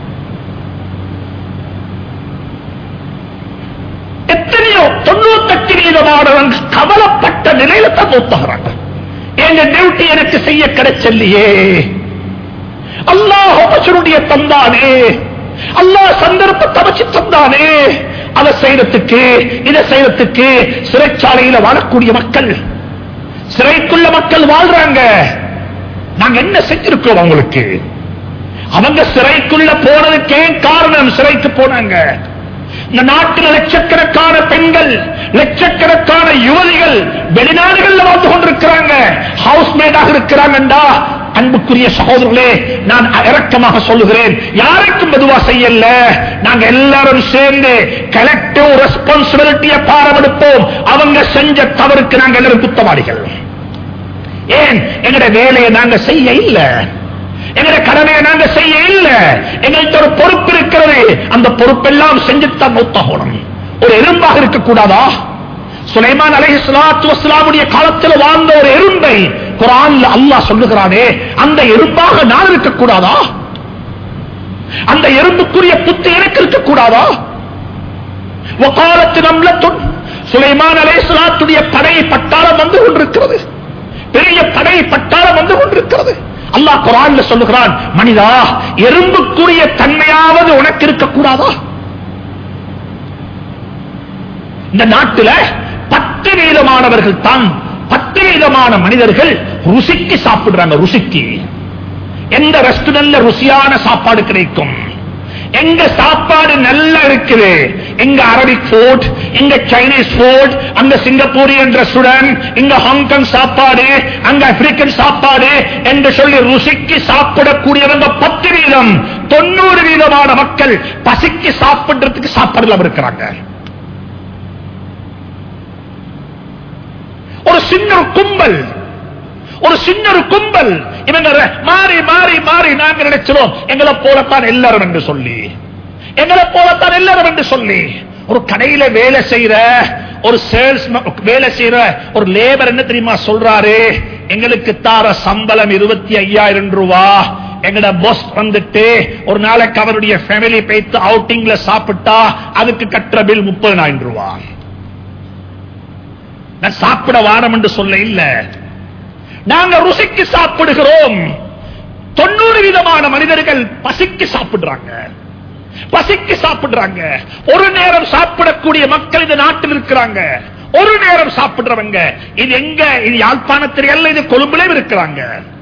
எத்தனையோ தொண்ணூத்தெட்டு வீதமானவங்க கவலைப்பட்ட நிலையில தான் மூத்தாகிறாங்க எங்க டியூட்டி எனக்கு செய்ய கிடைச்சல்லையே அல்லாஹ் அவசருடைய தந்தானே அல்லாஹ் சந்தர்ப்பத்தை அமைச்சு தந்தானே அதை செய்யறதுக்கு இதை செய்யறதுக்கு சிறைச்சாலையில வாழக்கூடிய மக்கள் சிறைக்குள்ள மக்கள் வாழ்றாங்க நாங்க என்ன செஞ்சிருக்கோம் அவங்களுக்கு அவங்க சிறைக்குள்ள போனதுக்கே காரணம் சிறைக்கு போனாங்க இந்த நாட்டில் லட்சக்கணக்கான பெண்கள் லட்சக்கணக்கான யுவதிகள் வெளிநாடுகள்ல வாழ்ந்து கொண்டிருக்கிறாங்க ஹவுஸ்மேடாக இருக்கிறாங்கண்டா அன்புக்குரிய சகோதரர்களே நான் இறக்கமாக சொல்லுகிறேன் யாருக்கும் மெதுவா செய்யல நாங்க எல்லாரும் சேர்ந்து கலெக்டிவ் ரெஸ்பான்சிபிலிட்டியை பாரமெடுப்போம் அவங்க செஞ்ச தவறுக்கு நாங்க எல்லாரும் குத்தவாளிகள் ஏன் எங்கட வேலையை நாங்க செய்ய இல்ல எங்கட கடமையை நாங்க செய்ய இல்ல எங்கள்கிட்ட ஒரு பொறுப்பு இருக்கிறது அந்த பொறுப்பெல்லாம் செஞ்சுத்தான் மூத்தாகணும் ஒரு எறும்பாக இருக்கக்கூடாதா சுலைமான் அலை சலாத்து வஸ்லாமுடைய காலத்தில் வாழ்ந்த ஒரு எறும்பை குரான்ல அல்லாஹ் சொல்லுகிறானே அந்த எறும்பாக நான் இருக்கக்கூடாதா அந்த எறும்புக்குரிய புத்தி எனக்கு இருக்கக்கூடாதா வகாலத்து நம்லத்துன் சுலைமான் அலை சலாத்துடைய படை பட்டாளம் வந்து கொண்டிருக்கிறது பெரிய படை பட்டாளம் வந்து கொண்டிருக்கிறது அல்லாஹ் குரான்ல சொல்லுகிறான் மனிதா எறும்புக்குரிய தன்மையாவது உனக்கு இருக்கக்கூடாதா இந்த நாட்டில பத்து வீதமானவர்கள் தான் பத்து விதமான மனிதர்கள் ருசிக்கு சாப்பிடுறாங்க ருசிக்கு எந்த ரெஸ்டாரண்ட்ல ருசியான சாப்பாடு கிடைக்கும் எங்க சாப்பாடு நல்லா இருக்குது எங்க அரபிக் ஃபுட் எங்க சைனீஸ் ஃபுட் அங்க சிங்கப்பூரியன் ரெஸ்டாரண்ட் இங்க ஹாங்காங் சாப்பாடு அங்க ஆப்பிரிக்கன் சாப்பாடு என்று சொல்லி ருசிக்கு சாப்பிடக்கூடியவங்க பத்து வீதம் தொண்ணூறு வீதமான மக்கள் பசிக்கு சாப்பிடுறதுக்கு சாப்பாடு இல்லாம இருக்கிறாங்க ஒரு சின்ன ஒரு கும்பல் ஒரு சின்ன ஒரு கும்பல் இவங்க ர- மாறி மாறி மாறி நாங்க நினைச்சிரோம் எங்களை போலத்தான் எல்லாரும் என்று சொல்லி எங்களை போலத்தான் எல்லாரும் என்று சொல்லி ஒரு கடையில வேலை செய்யற ஒரு சேல்ஸ் வேலை செய்யற ஒரு லேபர் என்ன தெரியுமா சொல்றாரு எங்களுக்கு தார சம்பளம் இருபத்தி ஐயாயிரம் ரூபா எங்கட பாஸ் வந்துட்டு ஒரு நாளைக்கு அவருடைய ஃபேமிலி பேத்து அவுட்டிங்ல சாப்பிட்டா அதுக்கு கட்டுற பில் முப்பதாயிரம் ரூபா நான் சாப்பிட வாரம் என்று சொல்ல இல்ல நாங்க ருசிக்கு சாப்பிடுகிறோம் தொண்ணூறு விதமான மனிதர்கள் பசிக்கு சாப்பிடுறாங்க பசிக்கு சாப்பிடுறாங்க ஒரு நேரம் சாப்பிடக்கூடிய மக்கள் இந்த நாட்டில் இருக்கிறாங்க ஒரு நேரம் சாப்பிடுறவங்க இது எங்க இது யாழ்ப்பாணத்தில் அல்ல இது கொழும்புல இருக்கிறாங்க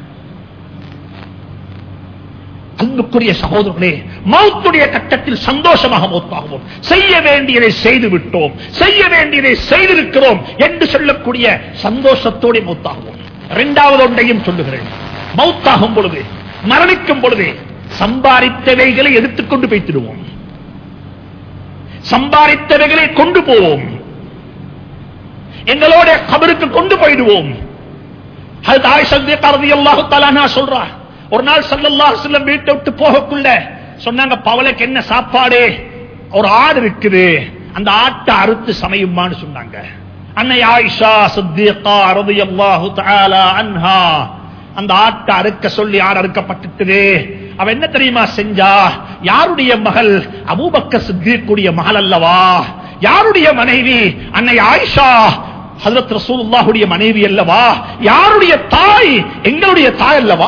அன்புக்குரிய சகோதரர்களே மௌத்துடைய கட்டத்தில் சந்தோஷமாக மௌத்தாகுவோம் செய்ய வேண்டியதை செய்து விட்டோம் செய்ய வேண்டியதை செய்திருக்கிறோம் என்று சொல்லக்கூடிய சந்தோஷத்தோடு மௌத்தாகுவோம் இரண்டாவது ஒன்றையும் சொல்லுகிறேன் மௌத்தாகும் பொழுது மரணிக்கும் பொழுது சம்பாதித்தவைகளை எடுத்துக்கொண்டு போய்த்திடுவோம் சம்பாதித்தவைகளை கொண்டு போவோம் எங்களோட கபருக்கு கொண்டு போயிடுவோம் அது தாய் சந்திய கருதி அல்லாஹு சொல்றா ஒரு நாள் சல்லல்லாஹு செல்லம் வீட்டை விட்டு போகக்குள்ள சொன்னாங்க பவலைக்கு என்ன சாப்பாடு ஒரு ஆடு இருக்குது அந்த ஆட்டை அறுத்து சமையுமான்னு சொன்னாங்க அன்னை ஆயிஷா சித்திகா ரலியல்லாஹு தஆலா அன்ஹா அந்த ஆட்டை அறுக்க சொல்லி ஆடு அறுக்கப்பட்டுட்டு அவ என்ன தெரியுமா செஞ்சா யாருடைய மகள் அபூபக்க சித்திக்குடைய மகள் அல்லவா யாருடைய மனைவி அன்னை ஆயிஷா ஹதரத் ரசூலுல்லாஹுடைய மனைவி அல்லவா யாருடைய தாய் எங்களுடைய தாய் அல்லவா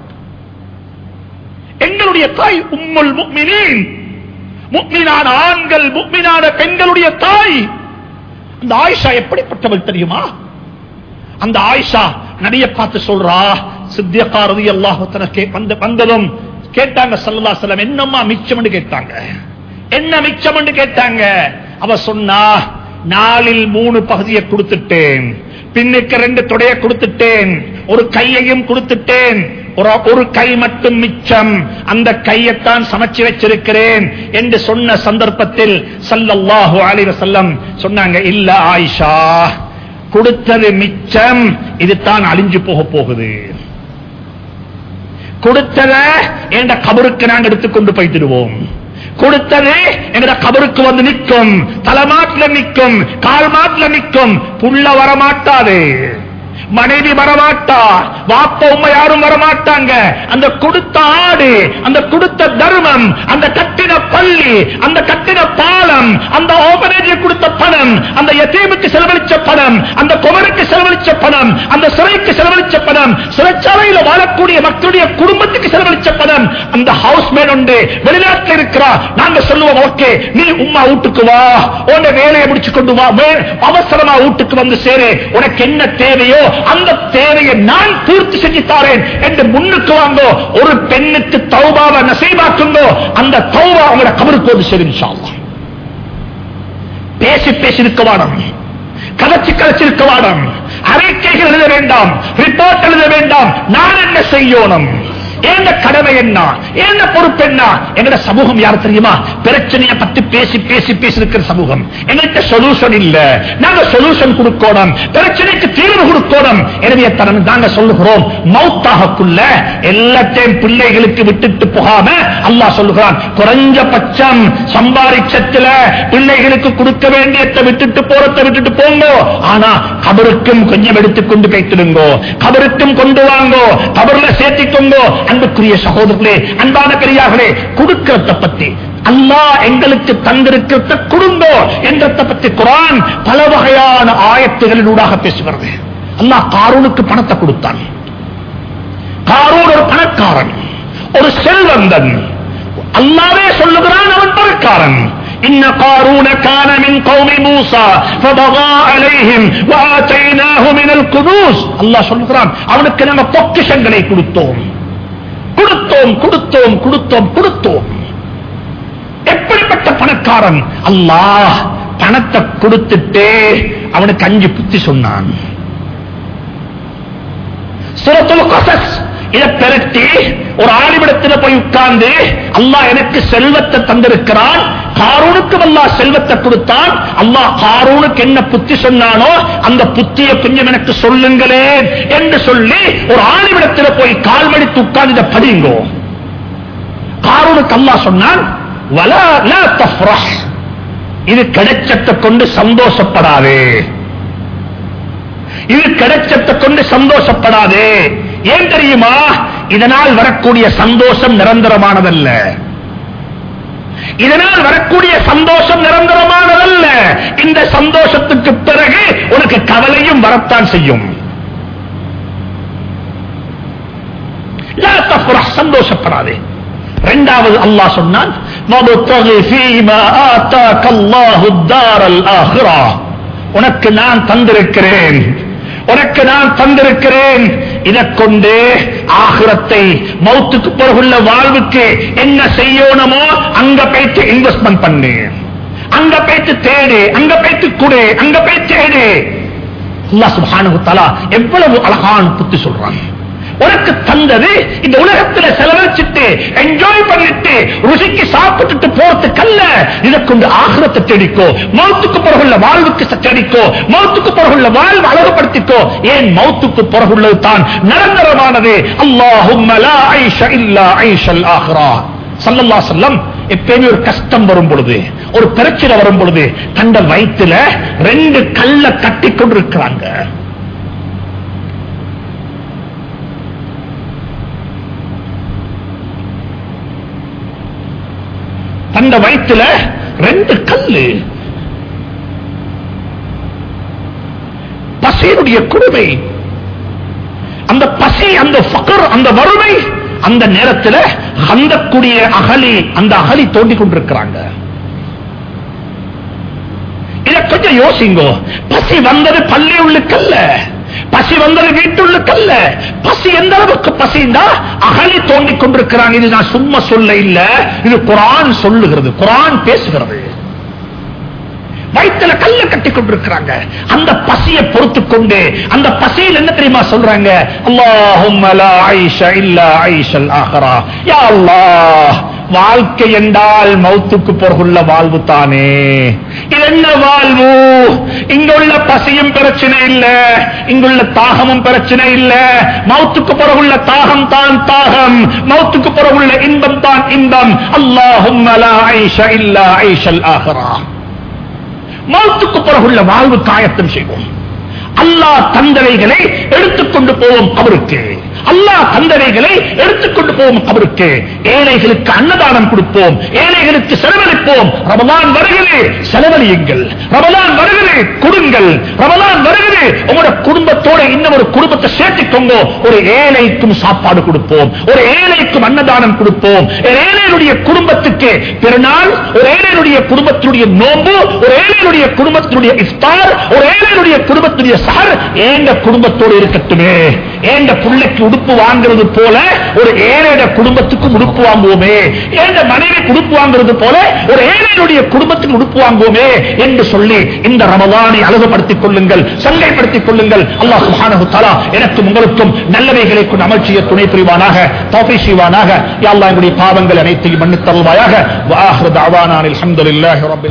எங்களுடைய தாய் உம்முல் முக்மினீன் முக்மினான ஆண்கள் முக்மினான பெண்களுடைய தாய் அந்த ஆயிஷா எப்படிப்பட்டவள் தெரியுமா அந்த ஆயிஷா நடிய பார்த்து சொல்றா சித்தியக்கா ரதி அல்லாஹு வந்ததும் கேட்டாங்க சல்லா செல்லம் என்னம்மா மிச்சம் கேட்டாங்க என்ன மிச்சம் கேட்டாங்க அவ சொன்னா நாளில் மூணு பகுதியை கொடுத்துட்டேன் பின்னுக்கு ரெண்டு தொடைய கொடுத்துட்டேன் ஒரு கையையும் கொடுத்துட்டேன் ஒரு ஒரு கை மட்டும் மிச்சம் அந்த கையைத்தான் சமைச்சு வச்சிருக்கிறேன் என்று சொன்ன சந்தர்ப்பத்தில் சல்லல்லாஹு அலைஹி வஸல்லம் சொன்னாங்க இல்ல ஆயிஷா கொடுத்தது மிச்சம் இதுதான் அழிஞ்சு போக போகுது கொடுத்தத என்ற கபருக்கு நாங்க எடுத்துக்கொண்டு போய்த்திடுவோம் கொடுத்தது எங்கட கபருக்கு வந்து நிற்கும் தலைமாட்டில் நிற்கும் கால் மாட்டில் நிற்கும் புள்ள வரமாட்டாது மனைவி வரமாட்டா வாப்ப உண்மை யாரும் வரமாட்டாங்க அந்த கொடுத்த ஆடு அந்த கொடுத்த தர்மம் அந்த கட்டின பள்ளி அந்த கட்டின பாலம் அந்த ஓபனேஜ் கொடுத்த பணம் அந்த யத்தீமுக்கு செலவழிச்ச பணம் அந்த குமருக்கு செலவழிச்ச பணம் அந்த சிறைக்கு செலவழிச்ச பணம் சிறைச்சாலையில் வாழக்கூடிய மக்களுடைய குடும்பத்துக்கு செலவழிச்ச பணம் அந்த ஹவுஸ் மேன் உண்டு வெளிநாட்டில் இருக்கிறா நாங்க சொல்லுவோம் ஓகே நீ உம்மா வீட்டுக்கு வா உன்னை வேலையை முடிச்சு கொண்டு வா வே- அவசரமா வீட்டுக்கு வந்து சேரு உனக்கு என்ன தேவையோ அந்த தேவையை நான் பூர்த்தி செஞ்சு தாரேன் என்று முன்னுக்கு வாங்கோ ஒரு பெண்ணுக்கு தௌபாவை நசீபாக்குங்கோ அந்த தௌபா உங்களோட கபருக்கு வந்து சேரும் இன்ஷா அல்லாஹ். பேசி பேசி இருக்க வாடம் கதைச்சு கதைச்சு இருக்க வாடம் அறிக்கைகள் எழுத வேண்டாம் ரிப்போர்ட் எழுத வேண்டாம் நான் என்ன செய்யணும் ஏந்த கடமை என்ன ஏந்த பொறுப்பு என்ன எங்கட சமூகம் யார் தெரியுமா பிரச்சனையை பத்தி பேசி பேசி பேசி இருக்கிற சமூகம் எங்கள்கிட்ட சொல்யூஷன் இல்ல நாங்க சொல்யூஷன் கொடுக்கணும் பிரச்சனைக்கு தீர்வு கொடுக்கணும் எனவே தரம் நாங்க சொல்லுகிறோம் மௌத்தாகக்குள்ள எல்லாத்தையும் பிள்ளைகளுக்கு விட்டுட்டு போகாம அல்லாஹ் சொல்லுகிறான் குறைஞ்சபட்சம் சம்பாரிச்சத்துல பிள்ளைகளுக்கு கொடுக்க வேண்டியதை விட்டுட்டு போறதை விட்டுட்டு போங்கோ ஆனா கபருக்கும் கொஞ்சம் எடுத்துக்கொண்டு கைத்திடுங்கோ கபருக்கும் கொண்டு வாங்கோ கபர்ல சேர்த்திக்கோங்கோ அன்புக்குரிய சகோதரர்களே அன்பான பெரியார்களே கொடுக்கிறத பத்தி அல்லாஹ் எங்களுக்கு தந்திருக்கிறத கொடுங்கோ என்றதை பத்தி குரான் பல வகையான ஆயத்துகளினூடாக பேசுகிறது அல்லாஹ் காரூனுக்கு பணத்தை கொடுத்தான் காரூன் ஒரு பணக்காரன் ஒரு செல்வந்தன் அல்லாவே சொல்லுகிறான் அவன் பணக்காரன் إن قارون كان من قوم موسى فبغى عليهم وآتيناه من الكنوز الله சொல்லுகிறான் அவனுக்கு நம்ம பொக்கிஷங்களை கொடுத்தோம் கொடுத்தோம் கொடுத்தோம் கொடுத்தோம் கொடுத்தோம் எப்படிப்பட்ட பணக்காரன் அல்லாஹ் பணத்தை கொடுத்துட்டு அவனுக்கு அஞ்சு புத்தி சொன்னான் சூரத்துல் கசஸ் இதை பெருட்டி ஒரு ஆணிவிடத்தில் போய் உட்கார்ந்து அல்லாஹ் எனக்கு செல்வத்தை தந்திருக்கிறான் காரூனுக்கு அல்லாஹ் செல்வத்தை கொடுத்தான் அல்லாஹ் காரூனுக்கு என்ன புத்தி சொன்னானோ அந்த புத்தியை கொஞ்சம் எனக்கு சொல்லுங்களேன் என்று சொல்லி ஒரு ஆணிவிடத்தில் போய் கால் மடித்து உட்கார்ந்து இதை படிங்கோ காரூனுக்கு அல்லாஹ் சொன்னான் வலா லா தஃப்ரஹ் இது கிடைச்சத்தை கொண்டு சந்தோஷப்படாதே இது கிடைச்சத்தை கொண்டு சந்தோஷப்படாதே ஏன் தெரியுமா இதனால் வரக்கூடிய சந்தோஷம் நிரந்தரமானதல்ல இதனால் வரக்கூடிய சந்தோஷம் நிரந்தரமானதல்ல இந்த சந்தோஷத்துக்கு பிறகு உனக்கு கவலையும் வரத்தான் செய்யும் லா தஃப்ரஹ், சந்தோஷப்படாதே இரண்டாவது அல்லாஹ் சொன்னான் "வபுத்தகி ஃபீமா ஆதாக்க அல்லாஹு தாரல் ஆஹிரா." உனக்கு நான் தந்திருக்கிறேன் உனக்கு நான் தந்திருக்கிறேன் இதை கொண்டு ஆகிரத்தை மௌத்துக்கு பிறகுள்ள வாழ்வுக்கு என்ன செய்யணுமோ அங்க போயிட்டு இன்வெஸ்ட்மெண்ட் பண்ணு அங்க போயிட்டு தேடு அங்க போயிட்டு குடு அங்க போய் தேடு அல்லாஹ் சுப்ஹானஹு தஆலா எவ்வளவு அழகான புத்தி சொல்றான் உனக்கு தந்தது இந்த உலகத்துல செலவழிச்சிட்டு என்ஜாய் பண்ணிட்டு ருசிக்கு சாப்பிட்டுட்டு போறதுக்கல்ல இதை கொண்டு ஆகிரத்தை தேடிக்கோ மௌத்துக்கு பிறகுள்ள வாழ்வுக்கு தேடிக்கோ மௌத்துக்கு பிறகுள்ள வாழ்வு அழகுபடுத்திக்கோ ஏன் மௌத்துக்கு பிறகுள்ளது தான் நிரந்தரமானது அல்லாஹும்ம லா ஐஷ இல்லா ஐஷல் ஆஹ்ரா சல்லல்லா செல்லம் எப்பயுமே ஒரு கஷ்டம் வரும் பொழுது ஒரு பிரச்சனை வரும் பொழுது தந்த வயிற்றுல ரெண்டு கல்ல கட்டி கொண்டிருக்கிறாங்க தந்த வயிற்றுல ரெண்டு கல்லு பசியினுடைய கொடுமை அந்த பசி அந்த ஃபக்கர் அந்த வறுமை அந்த நேரத்தில் அந்தக்கூடிய அகலி அந்த அகலி தோண்டி கொண்டிருக்கிறாங்க இத கொஞ்சம் யோசிங்கோ பசி வந்தது பள்ளி உள்ளுக்கல்ல பசி வந்தது வீட்டுள்ளுக்கல்ல பசி எந்த அளவுக்கு பசிந்தா அகலி தோண்டிக் கொண்டிருக்கிறாங்க இது நான் சும்மா சொல்ல இல்ல இது குரான் சொல்லுகிறது குரான் பேசுகிறது வயிற்றுல கல்ல கட்டி கொண்டிருக்கிறாங்க அந்த பசியை பொறுத்து கொண்டு அந்த பசியில் என்ன தெரியுமா சொல்றாங்க அல்லாஹும்ம லா ஐஷ இல்லா ஐஷல் ஆஹரா யா அல்லாஹ் வாழ்க்கை என்றால் மௌத்துக்கு பிறகுள்ள வாழ்வு தானே இது என்ன வாழ்வு இங்குள்ள பசியும் பிரச்சனை இல்ல இங்குள்ள தாகமும் பிரச்சனை இல்ல மௌத்துக்கு பிறகுள்ள தாகம் தான் தாகம் மௌத்துக்கு பிறகுள்ள இன்பம் தான் இன்பம் அல்லாஹும்ம லா ஐஷ இல்லா ஐஷல் ஆஹரா மௌத்துக்கு பிறகுள்ள வாழ்வு காயத்தம் செய்வோம் அல்லாஹ் தந்தவைகளை எடுத்துக்கொண்டு போவோம் அவருக்கு அல்லாஹ் தந்தவைகளை எடுத்துக்கொண்டு போவோம் அவருக்கு ஏழைகளுக்கு அன்னதானம் கொடுப்போம் ஏழைகளுக்கு செலவழிப்போம் ரமலான் வருகிறது செலவழியுங்கள் ரமலான் வருகிறது கொடுங்கள் ரமலான் வருகிறது உங்களோட குடும்பத்தோட இன்னும் ஒரு குடும்பத்தை சேர்த்துக்கோங்க ஒரு ஏழைக்கும் சாப்பாடு கொடுப்போம் ஒரு ஏழைக்கும் அன்னதானம் கொடுப்போம் ஒரு ஏழையுடைய குடும்பத்துக்கு பிறநாள் ஒரு ஏழையுடைய குடும்பத்தினுடைய நோம்பு ஒரு ஏழையுடைய குடும்பத்தினுடைய இஃப்தார் ஒரு ஏழையுடைய குடும்பத்துடைய சஹர் ஏண்ட குடும்பத்தோடு இருக்கட்டுமே ஏண்ட பிள்ளைக்கு உடுப்பு வாங்குறது போல ஒரு ஏழையோட குடும்பத்துக்கும் உடுப்பு வாங்குவோமே ஏண்ட மனைவி உடுப்பு வாங்குறது போல ஒரு ஏழையுடைய குடும்பத்துக்கு உடுப்பு வாங்குவோமே என்று சொல்லி இந்த ரமலானை அழகுபடுத்திக் கொள்ளுங்கள் சங்கைப்படுத்திக் கொள்ளுங்கள் அல்லாஹ் சுப்ஹானஹு தஆலா எனக்கும் உங்களுக்கும் நல்லவைகளை கொண்டு அமல் செய்ய துணை புரிவானாக தௌஃபீக் செய்வானாக யா அல்லாஹ் எங்களுடைய பாவங்கள் அனைத்தையும் மன்னித்தருள்வாயாக வ ஆஹிரு தஅவானா அல்ஹம்துலில்லாஹி ரப்பில்